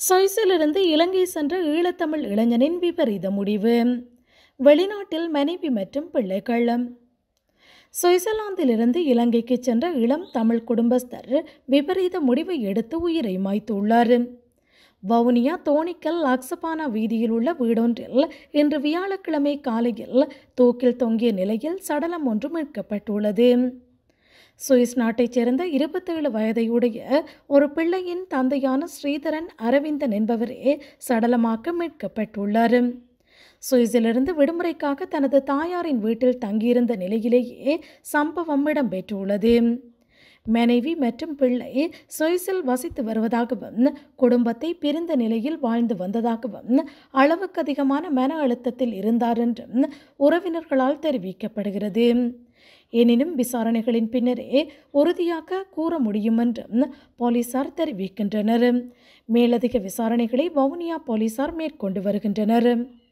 சுவிஸிலிருந்து இலங்கை சென்ற ஈழத்தமிழ் இளைஞனின் விபரீத முடிவு வெளிநாட்டில் மனைவி மற்றும் பிள்ளைகள் சுவிட்சர்லாந்திலிருந்து இலங்கைக்கு சென்ற இளம் தமிழ் குடும்பஸ்தர் விபரீத முடிவை எடுத்து உயிரை மாய்த்துள்ளார் வவுனியா தோணிக்கல் லாக்சபானா வீதியில் உள்ள வீடொன்றில் இன்று வியாழக்கிழமை காலையில் தூக்கில் தொங்கிய நிலையில் சடலம் ஒன்று மீட்கப்பட்டுள்ளது சுவிஸ் நாட்டைச் சேர்ந்த இருபத்தேழு வயதையுடைய ஒரு பிள்ளையின் தந்தையான ஸ்ரீதரன் அரவிந்தன் என்பவரே சடலமாக்க மீட்கப்பட்டுள்ளார் சுவிஸிலிருந்து விடுமுறைக்காக தனது தாயாரின் வீட்டில் தங்கியிருந்த நிலையிலேயே சம்பவம் இடம்பெற்றுள்ளது மனைவி மற்றும் பிள்ளை சுவிஸில் வசித்து வருவதாகவும் குடும்பத்தை பிரிந்த நிலையில் வாழ்ந்து வந்ததாகவும் அளவுக்கு அதிகமான மன அழுத்தத்தில் இருந்தார் என்றும் உறவினர்களால் தெரிவிக்கப்படுகிறது எனினும் விசாரணைகளின் பின்னரே உறுதியாக கூற முடியும் என்றும் போலீசார் தெரிவிக்கின்றனர் மேலதிக விசாரணைகளை வவுனியா போலீசார் மேற்கொண்டு வருகின்றனர்